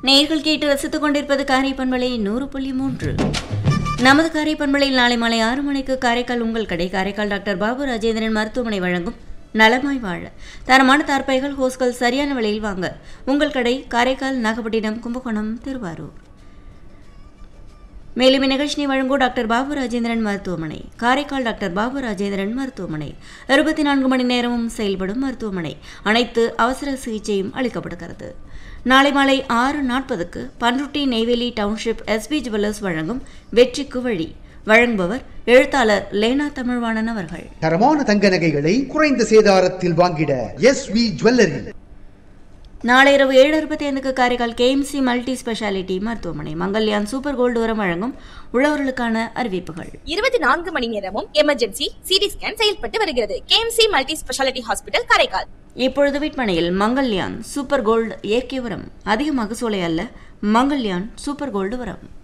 நேர்கள் கேட்டு ரசித்துக் கொண்டிருப்பது காரை பண்பலை நூறு புள்ளி மூன்று நமது காரை பண்பலையில் நாளை மாலை ஆறு மணிக்கு காரைக்கால் உங்கள் கடை காரைக்கால் டாக்டர் பாபு ராஜேந்திரன் மருத்துவமனை வழங்கும் நலமாய் வாழ தரமான தார்ப்பைகள் ஹோஸ்கள் சரியான விலையில் வாங்க உங்கள் கடை காரைக்கால் நாகப்பட்டினம் கும்பகோணம் திருவாரூர் மேலும் இந்நிகழ்ச்சியை வழங்கும் டாக்டர் பாபு ராஜேந்திரன் மருத்துவமனை காரைக்கால் டாக்டர் பாபு ராஜேந்திரன் மருத்துவமனை இருபத்தி நான்கு மணி நேரமும் செயல்படும் மருத்துவமனை அனைத்து அவசர சிகிச்சையும் அளிக்கப்படுகிறது நாளை மாலை ஆறு நாற்பதுக்கு Panruti Neyveli township SP jewellers வழங்கும் வெற்றிக்கு வழி வழங்குபவர் எழுத்தாளர் லேனா தமிழ்வாணன் அவர்கள் தரமான தங்க நகைகளை குறைந்த சேதாரத்தில் வாங்கிட எஸ் வி ஜுவல்லரி நாளை இரவு ஏழு இருபத்தி ஐந்துக்கு காரைக்கால் கேஎம்சி மல்டி ஸ்பெஷாலிட்டி மருத்துவமனை மங்கல்யான் சூப்பர் கோல்டு உரம் வழங்கும் உழவர்களுக்கான அறிவிப்புகள் இருபத்தி நான்கு மணி நேரமும் எமர்ஜென்சி சிடி ஸ்கேன் செயல்பட்டு வருகிறது KMC multi speciality hospital Karaikal இப்பொழுது விற்பனையில் மங்கல்யான் சூப்பர் கோல்டு இயற்கை உரம் அதிக மகசூலை அல்ல மங்கல்யான் சூப்பர் கோல்டு உரம்